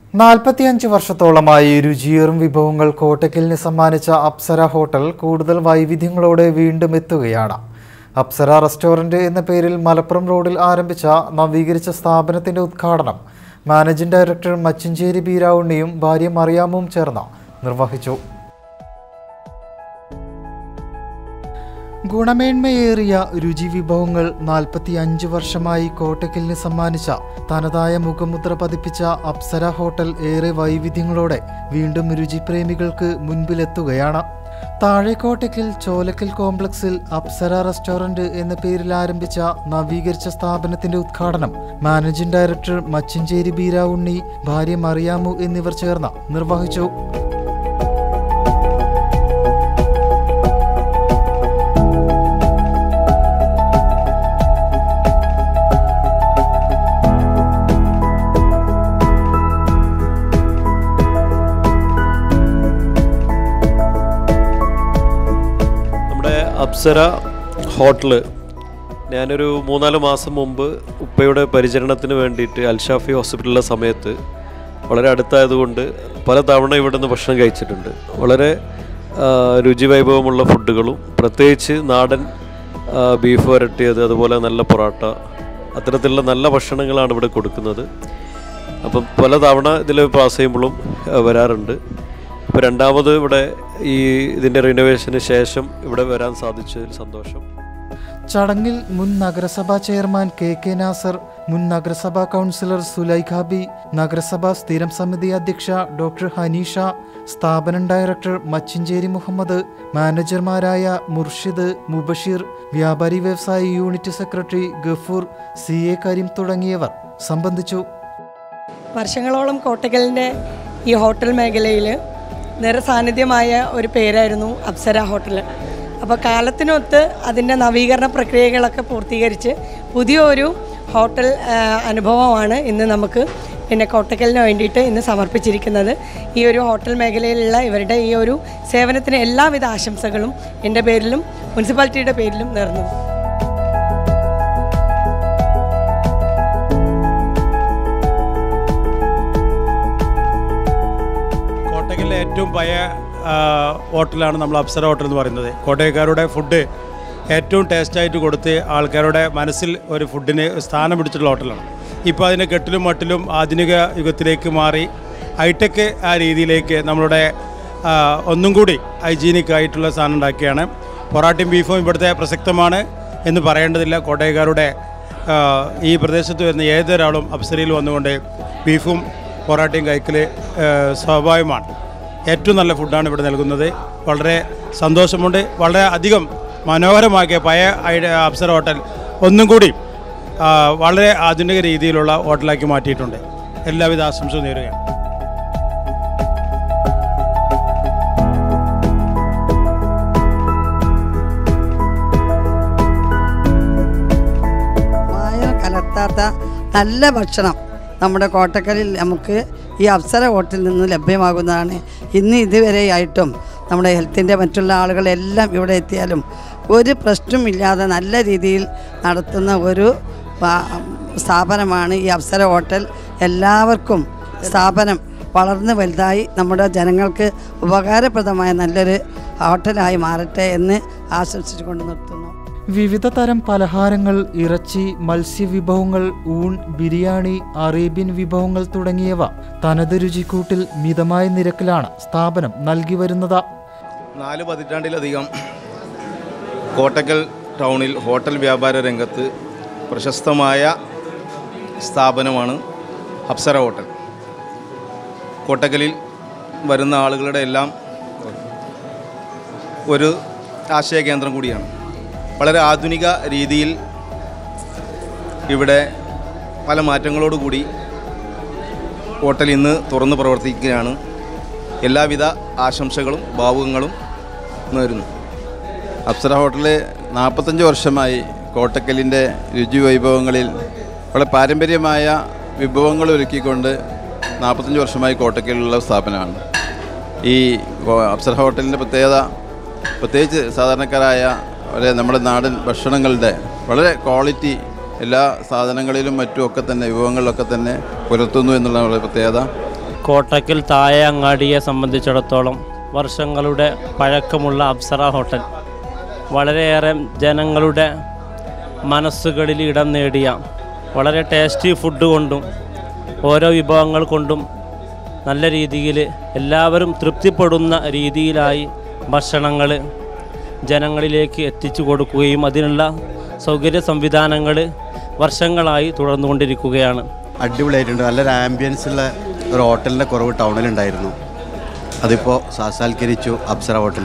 നാൽപ്പത്തിയഞ്ച് വർഷത്തോളമായി രുചിയേറും വിഭവങ്ങൾ കോട്ടയ്ക്കലിന് സമ്മാനിച്ച അപ്സര ഹോട്ടൽ കൂടുതൽ വൈവിധ്യങ്ങളോടെ വീണ്ടും എത്തുകയാണ് അപ്സര റെസ്റ്റോറന്റ് എന്ന പേരിൽ മലപ്പുറം റോഡിൽ ആരംഭിച്ച നവീകരിച്ച സ്ഥാപനത്തിന്റെ ഉദ്ഘാടനം മാനേജിംഗ് ഡയറക്ടർ മച്ചിഞ്ചേരി ബീരാവുണ്ണിയും ഭാര്യ മറിയാമും ചേർന്ന് നിർവഹിച്ചു ഗുണമേന്മയേറിയ രുചി വിഭവങ്ങൾ നാൽപ്പത്തി അഞ്ച് വർഷമായി കോട്ടയ്ക്കലിന് സമ്മാനിച്ച തനതായ മുഖമുദ്ര പതിപ്പിച്ച അപ്സര ഹോട്ടൽ ഏറെ വൈവിധ്യങ്ങളോടെ വീണ്ടും രുചിപ്രേമികൾക്ക് മുൻപിലെത്തുകയാണ് താഴെക്കോട്ടയ്ക്കൽ ചോലക്കൽ കോംപ്ലക്സിൽ അപ്സര റെസ്റ്റോറന്റ് എന്ന പേരിൽ ആരംഭിച്ച നവീകരിച്ച സ്ഥാപനത്തിന്റെ ഉദ്ഘാടനം മാനേജിംഗ് ഡയറക്ടർ മച്ചിഞ്ചേരി ബീരാവുണ്ണി ഭാര്യ മറിയാമു എന്നിവർ ചേർന്ന് നിർവഹിച്ചു നമ്മുടെ അപ്സര ഹോട്ടല് ഞാനൊരു മൂന്നാല് മാസം മുമ്പ് ഉപ്പയുടെ പരിചരണത്തിന് വേണ്ടിയിട്ട് അൽഷാഫി ഹോസ്പിറ്റലിലെ സമയത്ത് വളരെ അടുത്തായതുകൊണ്ട് പല തവണ ഇവിടെ നിന്ന് ഭക്ഷണം കഴിച്ചിട്ടുണ്ട് വളരെ ആ, രുചി വൈഭവമുള്ള ഫുഡുകളും പ്രത്യേകിച്ച് നാടൻ ആ, ബീഫ് വരട്ടിയത് അതുപോലെ നല്ല പൊറോട്ട അത്തരത്തിലുള്ള നല്ല ഭക്ഷണങ്ങളാണ് ഇവിടെ കൊടുക്കുന്നത് അപ്പം പല തവണ ഇതിൽ പാസ് ചെയ്യുമ്പോഴും ആ, വരാറുണ്ട് ഇപ്പോൾ രണ്ടാമത് ഇവിടെ ഈ ഇതിൻ്റെ റിനോവേഷന് ശേഷം ഇവിടെ വരാൻ സാധിച്ചതിൽ സന്തോഷം ചടങ്ങിൽ മുൻ നഗരസഭാ ചെയർമാൻ കെ കെ നാസർ മുൻ നഗരസഭാ കൗൺസിലർ സുലൈഖ ബി നഗരസഭാ സ്ഥിരം സമിതി അധ്യക്ഷ ഡോക്ടർ ഹനീഷ സ്ഥാപനം ഡയറക്ടർ മച്ചിഞ്ചേരി മുഹമ്മദ് മാനേജർമാരായ മുർഷിദ് മുബഷീർ വ്യാപാരി വ്യവസായ unit secretary Gafoor C A Kareem തുടങ്ങിയവർ സംബന്ധിച്ചു വർഷങ്ങളോളം കോട്ടക്കലിൻ്റെ ഈ ഹോട്ടൽ മേഖലയിൽ നിറസാന്നിധ്യമായ ഒരു പേരായിരുന്നു അപ്സര ഹോട്ടൽ അപ്പോൾ കാലത്തിനൊത്ത് അതിൻ്റെ നവീകരണ പ്രക്രിയകളൊക്കെ പൂർത്തീകരിച്ച് പുതിയൊരു ഹോട്ടൽ ആ, അനുഭവമാണ് ഇന്ന് നമുക്ക് പിന്നെ കോട്ടക്കലിന് വേണ്ടിയിട്ട് ഇന്ന് സമർപ്പിച്ചിരിക്കുന്നത് ഈ ഒരു ഹോട്ടൽ മേഖലയിലുള്ള ഇവരുടെ ഈ ഒരു സേവനത്തിന് എല്ലാവിധ ആശംസകളും എൻ്റെ പേരിലും മുനിസിപ്പാലിറ്റിയുടെ പേരിലും നേർന്നു കോട്ടയ്ക്കലിലെ ഏറ്റവും പഴയ ആ, ഹോട്ടലാണ് നമ്മൾ അപ്സര ഹോട്ടൽ എന്ന് പറയുന്നത് കോട്ടയക്കാരുടെ ഫുഡ് ഏറ്റവും ടേസ്റ്റായിട്ട് കൊടുത്ത് ആൾക്കാരുടെ മനസ്സിൽ ഒരു ഫുഡിന് സ്ഥാനം പിടിച്ചിട്ടുള്ള ഹോട്ടലാണ് ഇപ്പോൾ അതിന് കെട്ടിലും മട്ടിലും ആധുനിക യുഗത്തിലേക്ക് മാറി ഹൈടെക് ആ രീതിയിലേക്ക് നമ്മളുടെ ആ, ഒന്നും കൂടി ഹൈജീനിക് ആയിട്ടുള്ള സാധനം ഉണ്ടാക്കിയാണ് പൊറാട്ടയും ബീഫും ഇവിടുത്തെ പ്രസക്തമാണ് എന്ന് പറയേണ്ടതില്ല കോട്ടയക്കാരുടെ ആ, ഈ പ്രദേശത്ത് വരുന്ന ഏതൊരാളും അപ്സരയിൽ വന്നുകൊണ്ട് ബീഫും പൊറാട്ടയും കഴിക്കൽ സ്വാഭാവികമാണ് ഏറ്റവും നല്ല ഫുഡാണ് ഇവിടെ നൽകുന്നത് വളരെ സന്തോഷമുണ്ട് വളരെ അധികം മനോഹരമാക്കിയ പഴയ ഐഡ- അപ്സര ഹോട്ടൽ ഒന്നും കൂടി ആ, വളരെ ആധുനിക രീതിയിലുള്ള ഹോട്ടലാക്കി മാറ്റിയിട്ടുണ്ട് എല്ലാവിധ ആശംസയും നേരുകയാണ് മായം കലർത്താത്ത നല്ല ഭക്ഷണം നമ്മുടെ കോട്ടക്കലിൽ നമുക്ക് ഈ അപ്സര ഹോട്ടലിൽ നിന്ന് ലഭ്യമാകുന്നതാണ് ഇന്ന് ഇതുവരെയായിട്ടും നമ്മുടെ ഹെൽത്തിൻ്റെ മറ്റുള്ള ആളുകളെല്ലാം ഇവിടെ എത്തിയാലും ഒരു പ്രശ്നമില്ലാതെ നല്ല രീതിയിൽ നടത്തുന്ന ഒരു ആ, സ്ഥാപനമാണ് ഈ അപ്സര ഹോട്ടൽ എല്ലാവർക്കും സ്ഥാപനം വളർന്ന് വലുതായി നമ്മുടെ ജനങ്ങൾക്ക് ഉപകാരപ്രദമായ നല്ലൊരു ഹോട്ടലായി മാറട്ടെ എന്ന് ആശംസിച്ചുകൊണ്ട് നിർത്തുന്നു വിവിധ തരം പലഹാരങ്ങൾ ഇറച്ചി മത്സ്യവിഭവങ്ങൾ ഊൺ ബിരിയാണി അറേബ്യൻ വിഭവങ്ങൾ തുടങ്ങിയവ തനത് രുചിക്കൂട്ടിൽ മിതമായ നിരക്കിലാണ് സ്ഥാപനം നൽകി വരുന്നത് നാല് പതിറ്റാണ്ടിലധികം കോട്ടക്കൽ ടൗണിൽ ഹോട്ടൽ വ്യാപാര രംഗത്ത് പ്രശസ്തമായ സ്ഥാപനമാണ് അപ്സര ഹോട്ടൽ കോട്ടക്കലിൽ വരുന്ന ആളുകളുടെ എല്ലാം ഒരു ആശയകേന്ദ്രം കൂടിയാണ് വളരെ ആധുനിക രീതിയിൽ ഇവിടെ പല മാറ്റങ്ങളോടുകൂടി ഹോട്ടൽ ഇന്ന് തുറന്ന് പ്രവർത്തിക്കുകയാണ് എല്ലാവിധ ആശംസകളും ഭാവുകങ്ങളും നേരുന്നു അപ്സര ഹോട്ടല് നാൽപ്പത്തഞ്ച് വർഷമായി കോട്ടക്കലിൻ്റെ രുചി വൈഭവങ്ങളിൽ വളരെ പാരമ്പര്യമായ വിഭവങ്ങൾ ഒരുക്കിക്കൊണ്ട് നാൽപ്പത്തഞ്ച് വർഷമായി കോട്ടക്കലിലുള്ള സ്ഥാപനമാണ് ഈ ഹോ- അപ്സര ഹോട്ടലിൻ്റെ പ്രത്യേകത പ്രത്യേകിച്ച് സാധാരണക്കാരായ വളരെ നമ്മുടെ നാടൻ ഭക്ഷണങ്ങളുടെ വളരെ ക്വാളിറ്റി എല്ലാ സാധനങ്ങളിലും മറ്റും ഒക്കെ തന്നെ വിഭവങ്ങളിലൊക്കെ തന്നെ പുലർത്തുന്നു എന്നുള്ള വളരെ പ്രത്യേകത കോട്ടക്കൽ താഴെ അങ്ങാടിയെ സംബന്ധിച്ചിടത്തോളം വർഷങ്ങളുടെ പഴക്കമുള്ള അപ്സര ഹോട്ടൽ വളരെയേറെ ജനങ്ങളുടെ മനസ്സുകളിൽ ഇടം നേടിയ വളരെ ടേസ്റ്റി ഫുഡ് കൊണ്ടും ഓരോ വിഭവങ്ങൾ കൊണ്ടും നല്ല രീതിയിൽ എല്ലാവരും തൃപ്തിപ്പെടുന്ന രീതിയിലായി ഭക്ഷണങ്ങൾ ജനങ്ങളിലേക്ക് എത്തിച്ചു കൊടുക്കുകയും അതിനുള്ള സൗകര്യ സംവിധാനങ്ങൾ വർഷങ്ങളായി തുടർന്നുകൊണ്ടിരിക്കുകയാണ് അടിപൊളിയായിട്ടുണ്ട് നല്ലൊരു ആംബിയൻസ് ഉള്ള ഒരു ഹോട്ടലിൻ്റെ കുറവ് ടൗണിലുണ്ടായിരുന്നു അതിപ്പോൾ സാക്ഷാത്കരിച്ചു അപ്സര ഹോട്ടൽ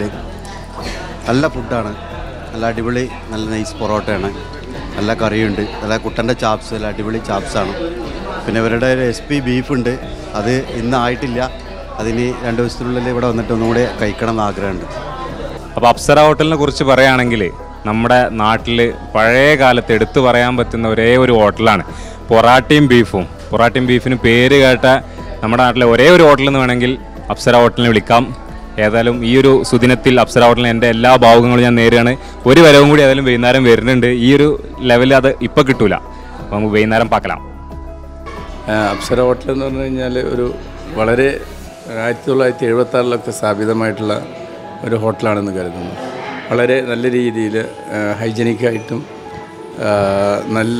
നല്ല ഫുഡാണ് നല്ല അടിപൊളി നല്ല നൈസ് പൊറോട്ടയാണ് നല്ല കറിയുണ്ട് നല്ല കുട്ടൻ്റെ ചാപ്സ് നല്ല അടിപൊളി ചാപ്സാണ് പിന്നെ ഇവരുടെ ഒരു എസ് പി ബീഫുണ്ട് അത് ഇന്ന് ആയിട്ടില്ല അതിന് രണ്ട് ദിവസത്തിനുള്ളിൽ ഇവിടെ വന്നിട്ട് ഒന്നും കൂടി കഴിക്കണം എന്ന് ആഗ്രഹമുണ്ട് അപ്പോൾ അപ്സര ഹോട്ടലിനെ കുറിച്ച് പറയുകയാണെങ്കിൽ നമ്മുടെ നാട്ടിൽ പഴയ കാലത്ത് എടുത്തു പറയാൻ പറ്റുന്ന ഒരേ ഒരു ഹോട്ടലാണ് പൊറാട്ടയും ബീഫും പൊറാട്ടയും ബീഫിന് പേര് കേട്ട നമ്മുടെ നാട്ടിലെ ഒരേ ഒരു ഹോട്ടൽ എന്ന് വേണമെങ്കിൽ അപ്സര ഹോട്ടലിനെ വിളിക്കാം ഏതായാലും ഈ ഒരു സുദിനത്തിൽ അപ്സര ഹോട്ടലിന് എൻ്റെ എല്ലാ ഭാവങ്ങളും ഞാൻ നേരുകയാണ് ഒരു വരവും കൂടി ഏതായാലും വൈകുന്നേരം വരുന്നുണ്ട് ഈ ഒരു ലെവലിൽ അത് ഇപ്പോൾ കിട്ടൂല അപ്പോൾ നമുക്ക് വൈകുന്നേരം പാക്കലാം ആ, അപ്സര ഹോട്ടൽ എന്ന് പറഞ്ഞു കഴിഞ്ഞാൽ ഒരു വളരെ ആയിരത്തി തൊള്ളായിരത്തി എഴുപത്തി ആറിലൊക്കെ സ്ഥാപിതമായിട്ടുള്ള ഒരു ഹോട്ടലാണെന്ന് കരുതുന്നു വളരെ നല്ല രീതിയിൽ ഹൈജനിക്കായിട്ടും ആ, നല്ല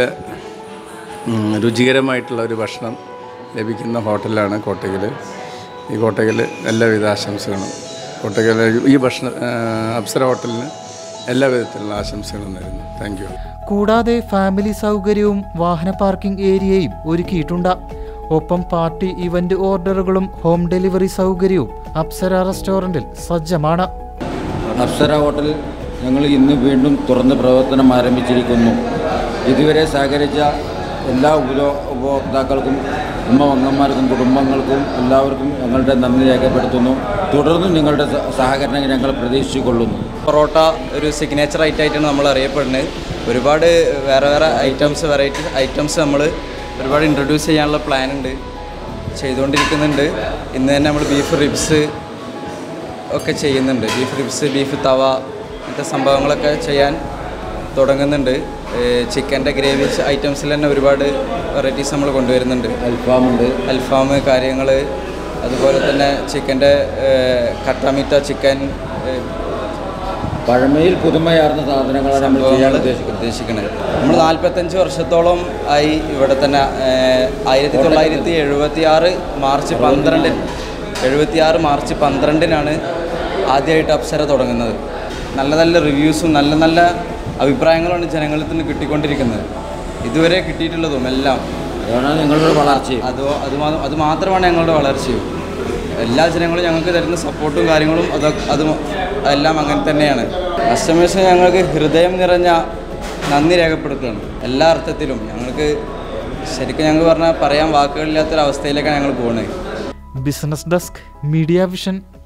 ഉം, രുചികരമായിട്ടുള്ള ഒരു ഭക്ഷണം ലഭിക്കുന്ന ഹോട്ടലാണ് കോട്ടയ്ക്കൽ ഈ കോട്ടയ്ക്കൽ എല്ലാവിധ ആശംസകളും കോട്ടയ്ക്കൽ ഈ ഭക്ഷണ ആ, അപ്സര ഹോട്ടലിന് എല്ലാ വിധത്തിലുള്ള ആശംസകളും നേരുന്നു താങ്ക് യു കൂടാതെ ഫാമിലി സൗകര്യവും വാഹന പാർക്കിംഗ് ഏരിയയും ഒരുക്കിയിട്ടുണ്ട് ഒപ്പം പാർട്ടി ഇവന്റ് ഓർഡറുകളും ഹോം ഡെലിവറി സൗകര്യവും അപ്സര റെസ്റ്റോറന്റിൽ സജ്ജമാണ് അപ്സര ഹോട്ടൽ ഞങ്ങൾ ഇന്ന് വീണ്ടും തുറന്ന് പ്രവർത്തനം ആരംഭിച്ചിരിക്കുന്നു ഇതുവരെ സഹകരിച്ച എല്ലാ ഉപഭോ ഉപഭോക്താക്കൾക്കും ഉമ്മവങ്ങന്മാർക്കും കുടുംബങ്ങൾക്കും എല്ലാവർക്കും ഞങ്ങളുടെ നന്ദി രേഖപ്പെടുത്തുന്നു തുടർന്നും നിങ്ങളുടെ സ- സഹകരണം ഞങ്ങൾ പ്രതീക്ഷിച്ചുകൊള്ളുന്നു പൊറോട്ട ഒരു സിഗ്നേച്ചർ ഐറ്റം ആയിട്ടാണ് നമ്മൾ അറിയപ്പെടുന്നത് ഒരുപാട് വേറെ വേറെ ഐറ്റംസ് വെറൈറ്റി ഐറ്റംസ് നമ്മൾ ഒരുപാട് ഇൻട്രൊഡ്യൂസ് ചെയ്യാനുള്ള പ്ലാൻ ഉണ്ട് ചെയ്തുകൊണ്ടിരിക്കുന്നുണ്ട് ഇന്ന് തന്നെ നമ്മൾ ബീഫ് റിബ്സ് ഒക്കെ ചെയ്യുന്നുണ്ട് ബീഫ് റിബ്സ് ബീഫ് തവ അങ്ങനത്തെ സംഭവങ്ങളൊക്കെ ചെയ്യാൻ തുടങ്ങുന്നുണ്ട് ചിക്കൻ്റെ ഗ്രേവി ഐറ്റംസിൽ തന്നെ ഒരുപാട് വെറൈറ്റീസ് നമ്മൾ കൊണ്ടുവരുന്നുണ്ട് അൽഫാമുണ്ട് അൽഫാം കാര്യങ്ങൾ അതുപോലെ തന്നെ ചിക്കൻ്റെ കട്ടാമിറ്റ ചിക്കൻ പഴമയിൽ പുതുമയാർന്ന സാധനങ്ങളാണ് നമ്മൾ ചെയ്യാൻ ഉദ്ദേശിക്കുന്നത് ഉദ്ദേശിക്കുന്നത് നമ്മൾ നാൽപ്പത്തഞ്ച് വർഷത്തോളം ആയി ഇവിടെ തന്നെ ഏഹ്, ആയിരത്തി തൊള്ളായിരത്തി എഴുപത്തി ആറ് മാർച്ച് പന്ത്രണ്ടിന് എഴുപത്തി ആറ് മാർച്ച് പന്ത്രണ്ടിനാണ് ആദ്യമായിട്ട് അപ്സര തുടങ്ങുന്നത് നല്ല നല്ല റിവ്യൂസും നല്ല നല്ല അഭിപ്രായങ്ങളാണ് ജനങ്ങളിൽ നിന്ന് കിട്ടിക്കൊണ്ടിരിക്കുന്നത് ഇതുവരെ കിട്ടിയിട്ടുള്ളതും എല്ലാം അതാണ് നിങ്ങളുടെ വളർച്ചയും അത് അത് മാ- അത് മാത്രമാണ് ഞങ്ങളുടെ വളർച്ചയും എല്ലാ ജനങ്ങളും ഞങ്ങൾക്ക് തരുന്ന സപ്പോർട്ടും കാര്യങ്ങളും അത് അത് എല്ലാം അങ്ങനെ തന്നെയാണ് കസ്റ്റമേഴ്സിന് ഞങ്ങൾക്ക് ഹൃദയം നിറഞ്ഞ നന്ദി രേഖപ്പെടുത്തുകയാണ് എല്ലാ അർത്ഥത്തിലും ഞങ്ങൾക്ക് ശരിക്കും ഞങ്ങൾ പറഞ്ഞാൽ പറയാൻ വാക്കുകളില്ലാത്തൊരവസ്ഥയിലേക്കാണ് ഞങ്ങൾ പോകുന്നത് ബിസിനസ് ഡെസ്ക് മീഡിയ വിഷൻ